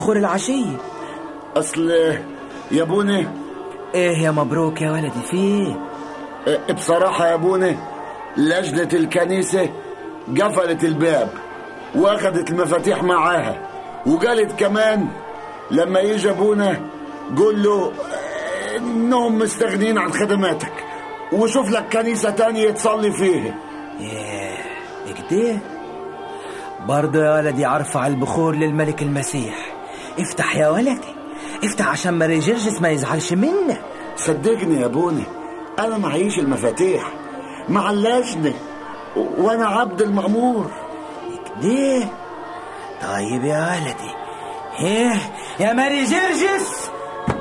بخور العشية اصل يا بوني ايه يا مبروك يا ولدي في ايه اه، بصراحة يا بوني لجنة الكنيسة قفلت الباب واخدت المفاتيح معاها وقالت كمان لما يجي ابونا قول له اه، انهم مستغنين عن خدماتك وشوف لك كنيسة تانية تصلي فيها ايه كده برضه يا ولدي ارفع البخور للملك المسيح افتح يا ولدي افتح عشان ماري جرجس ما يزعلش منك صدقني يا بوني انا معيش المفاتيح مع اللجنة و- وانا عبد المأمور كده طيب يا ولدي ايه يا ماري جرجس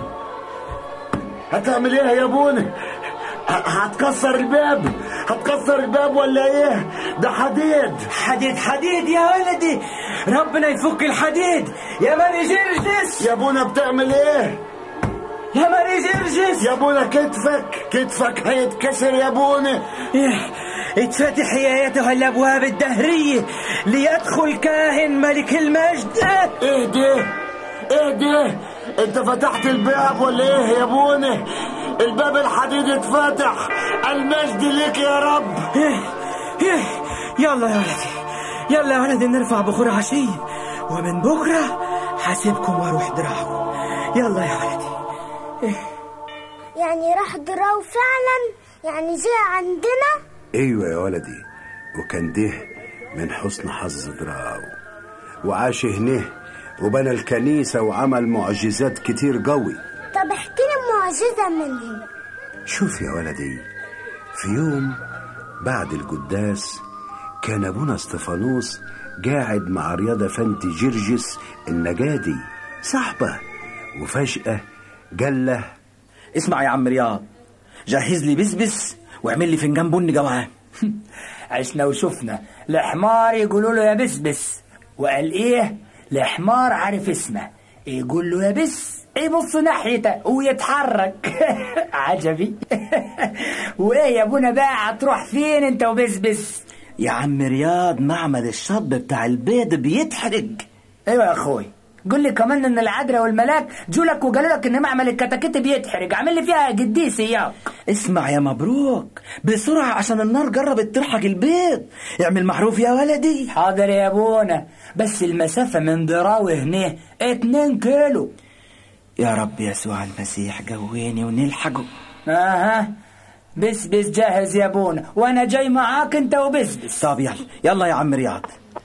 هتعمل ايه يا بوني ه- هتكسر الباب هتكسر الباب ولا ايه ده حديد حديد حديد يا ولدي ربنا يفك الحديد يا ماري جرجس يا بونا بتعمل ايه يا ماري جرجس يا بونا كتفك كتفك هيتكسر يا بونا إيه، اتفتح يا ايتها الابواب الدهريه ليدخل كاهن ملك المجد ايه ده ايه ده انت فتحت الباب ولا ايه يا بونا الباب الحديد اتفتح المجد لك يا رب إيه، إيه، يلا يا ولدي يلا يا ولدي نرفع بخور عشية ومن بكرة حاسبكم واروح دراعكم يلا يا ولدي يعني راح دراو فعلا يعني جه عندنا ايوه يا ولدي وكان ده من حسن حظ دراو وعاش هنا وبنى الكنيسة وعمل معجزات كتير قوي طب احكي لي معجزة منهم شوف يا ولدي في يوم بعد القداس كان ابونا استفانوس قاعد مع رياض افندي جرجس النجادي صاحبه وفجأة قال له اسمع يا عم رياض جهز لي بسبس واعمل لي فنجان بني جوعان عشنا وشفنا الحمار يقولوا له يا بسبس وقال ايه الحمار عارف اسمه يقول له يا بس يبص ناحيته ويتحرك عجبي وايه يا ابونا بقى هتروح فين انت وبسبس يا عم رياض معمل الشطب بتاع البيض بيتحرق ايوه يا اخوي قول لي كمان ان العذراء والملاك جولك وقالوا لك ان معمل الكتاكيت بيتحرق عامل لي فيها قديس اياك اسمع يا مبروك بسرعه عشان النار جربت تلحق البيض اعمل معروف يا ولدي حاضر يا ابونا بس المسافه من ضراوي هنا اتنين كيلو يا رب يسوع المسيح قويني ونلحقه اها بس بس جاهز يا ابونا وانا جاي معاك انت وبس بس طب يلا يلا يا عم رياض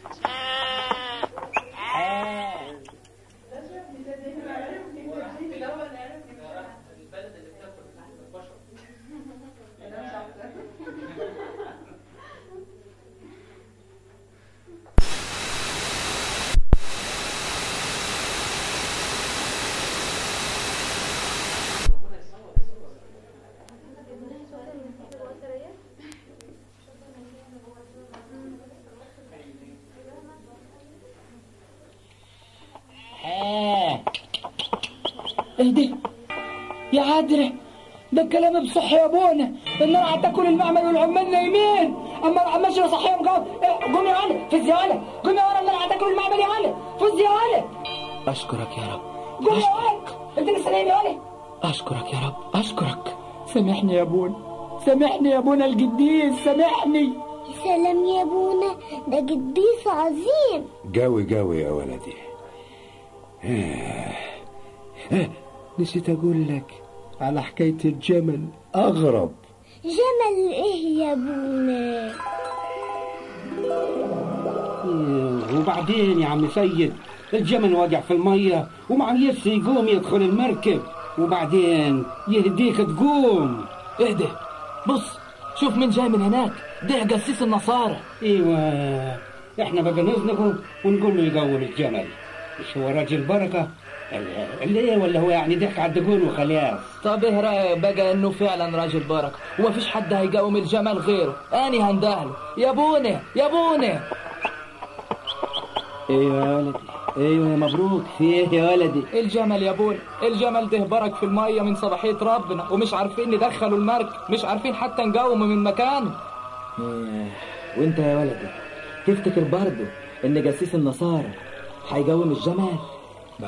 اهدي يا عادرة ده الكلام بصح يا ابونا النار هتاكل المعمل والعمال نايمين اما اما ماشي صحيهم قوم إيه، قوم يا ولد فز يا ولد قوم يا ولد النار هتاكل المعمل يا ولد فز يا ولد اشكرك يا رب قوم يا ولد انت لسه نايم يا ولد اشكرك يا رب اشكرك سامحني يا ابونا سامحني يا ابونا القديس سامحني يا سلام يا ابونا ده قديس عظيم قوي قوي يا ولدي آه. آه. نسيت اقول لك على حكاية الجمل اغرب جمل ايه يا ابونا وبعدين يا عم سيد الجمل واقع في المية وما عيش يقوم يدخل المركب وبعدين يهديك تقوم اهدى بص شوف مين جاي من هناك ده قسيس النصارى ايوه احنا بقى نزنقه ونقول له يقوم الجمل مش هو راجل بركة اللي ايه ولا هو يعني ضحك على الدقون وخلاص طب ايه رايك بقى انه فعلا راجل بركه ومفيش حد هيقاوم الجمال غيره اني هندهله يا بوني يا بوني ايوه يا ولدي ايوه يا مبروك في ايه يا ولدي الجمل يا بوني الجمل ده برك في الميه من صباحيه ربنا ومش عارفين ندخلوا المركب مش عارفين حتى نقاومه من مكانه وانت يا ولدي تفتكر برضه ان جسيس النصارى هيقوم الجمال